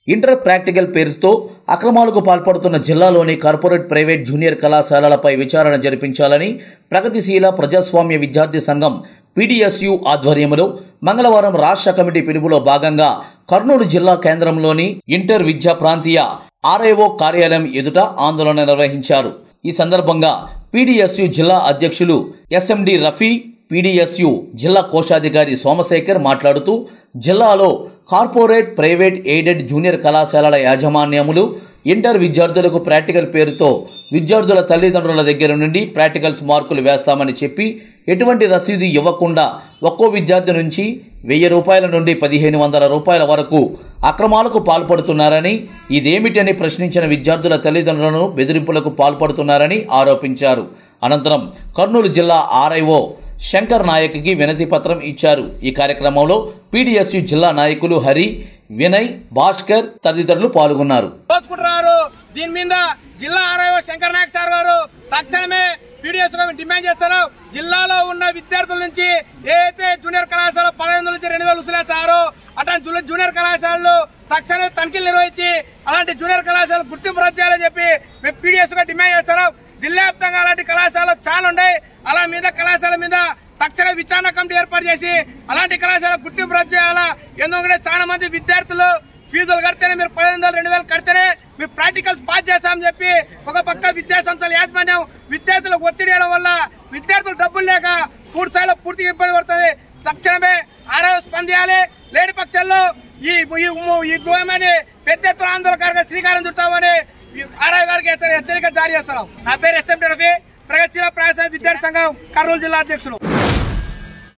inter practical పేరుతో అక్రమాలకు పాల్పడుతున్న జిల్లాలోని కార్పొరేట్ ప్రైవేట్ జూనియర్ కళాశాలలపై విచారణ జరిపించాలని ప్రగతిశీల ప్రజాస్వామ్య విద్యార్థి సంఘం పీడీఎస్యు ఆధ్వర్యంలో మంగళవారం రాష్ట్ర కమిటీ పిలుపులో భాగంగా కర్నూలు జిల్లా కేంద్రంలోని ఇంటర్ విద్యా ప్రాంతీయ ఆర్ఐఓ కార్యాలయం ఎదుట ఆందోళన నిర్వహించారు ఈ సందర్భంగా పీడీఎస్యు జిల్లా అధ్యక్షులు ఎస్ఎండి రఫీ పీడీఎస్యు జిల్లా కోశాధికారి సోమశేఖర్ మాట్లాడుతూ జిల్లాలో కార్పొరేట్ ప్రైవేట్ ఎయిడెడ్ జూనియర్ కళాశాలల యాజమాన్యములు ఇంటర్ విద్యార్థులకు ప్రాక్టికల్ పేరుతో విద్యార్థుల తల్లిదండ్రుల దగ్గర నుండి ప్రాక్టికల్స్ మార్కులు వేస్తామని చెప్పి ఎటువంటి రసీదు ఇవ్వకుండా ఒక్కో విద్యార్థి నుంచి వెయ్యి రూపాయల నుండి పదిహేను వందల రూపాయల వరకు అక్రమాలకు పాల్పడుతున్నారని ఇదేమిటని ప్రశ్నించిన విద్యార్థుల తల్లిదండ్రులను బెదిరింపులకు పాల్పడుతున్నారని ఆరోపించారు అనంతరం కర్నూలు జిల్లా ఆర్ఐఓ శంకర్ నాయక్కి వినతి పత్రం ఇచ్చారు ఈ కార్యక్రమంలో పీడీఎస్యు జిల్లా నాయకులు హరి వినయ్ భాస్కర్ తదితరులు పాల్గొన్నారు దోచుకుంటున్నారు దీని మీద జిల్లా ఆర్ఐఓ శంకర్ నాయక్ సార్ గారు తక్షణమే పీడిఎస్ డిమాండ్ చేస్తారు జిల్లాలో ఉన్న విద్యార్థుల నుంచి ఏదైతే జూనియర్ కళాశాల పదహైదు నుంచి రెండు వేలు ఉసిలేస్తారో అట్లాంటి జూనియర్ జూనియర్ కళాశాలలు తక్షణమే తనిఖీలు నిర్వహించి అలాంటి జూనియర్ కళాశాలలు గుర్తింపు రద్దు చేయాలని చెప్పి మేము పీడిఎస్ గా డిమాండ్ చేస్తారు జిల్లా వ్యాప్తంగా అలాంటి కళాశాలలు చాలా ఉన్నాయి అలా మీద కళాశాల మీద తక్షణ విచారణ కమిటీ ఏర్పాటు చేసి అలాంటి కళాశాల గుర్తింపు రద్దు చేయాలా ఎందుకంటే చాలా మంది విద్యార్థులు ఫీజులు కడితేనే మీరు పదిహేను వందలు రెండు వేలు కడితేనే మీరు ప్రాక్టికల్స్ పాస్ చేస్తామని చెప్పి ఒక పక్క విద్యా సంస్థల యాజమాన్యం విద్యార్థులకు ఒత్తిడి చేయడం వల్ల విద్యార్థులు డబ్బులు లేక పూర్తి స్థాయిలో పూర్తిగా ఇబ్బంది పడుతుంది తక్షణమే ఆరో స్పందించాలి లేని పక్షంలో ఈ ఈ- ఈ దూరమని పెద్ద ఎత్తున ఆందోళనకారుగా శ్రీకారం చుడతామని ఆర్ఐ గారికి హెచ్చరిక జారీ చేస్తున్నాం నా పేరు ఎస్ఎం రఫీ ప్రగతిశీల ప్రయాస విద్యార్థి సంఘం కర్నూలు జిల్లా అధ్యక్షుడు